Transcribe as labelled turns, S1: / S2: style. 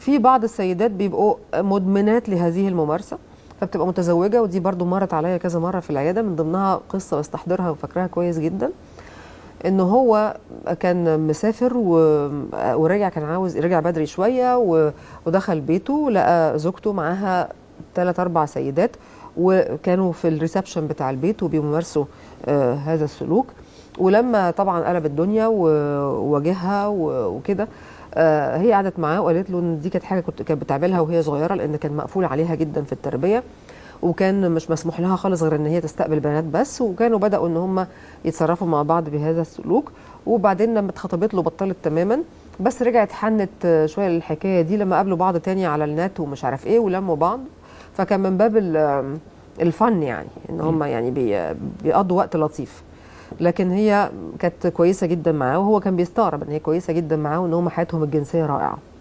S1: في بعض السيدات بيبقوا مدمنات لهذه الممارسه فبتبقى متزوجه ودي برضو مرت عليا كذا مره في العياده من ضمنها قصه بستحضرها وفاكراها كويس جدا ان هو كان مسافر و... ورجع كان عاوز رجع بدري شويه و... ودخل بيته لقى زوجته معاها ثلاث اربع سيدات وكانوا في الريسبشن بتاع البيت وبيمارسوا آه هذا السلوك ولما طبعا قلب الدنيا وواجهها وكده آه هي قعدت معاه وقالت له ان دي كانت حاجه كنت كانت بتعملها وهي صغيره لان كان مقفول عليها جدا في التربيه وكان مش مسموح لها خالص غير ان هي تستقبل بنات بس وكانوا بداوا ان هم يتصرفوا مع بعض بهذا السلوك وبعدين لما اتخطبت له بطلت تماما بس رجعت حنت شويه للحكايه دي لما قابلوا بعض تاني على النت ومش عارف ايه ولموا بعض فكان من باب الفن يعني ان هم يعني بيقضوا وقت لطيف لكن هي كانت كويسه جدا معاه وهو كان بيستغرب ان هي كويسه جدا معاه وان هم حياتهم الجنسيه رائعه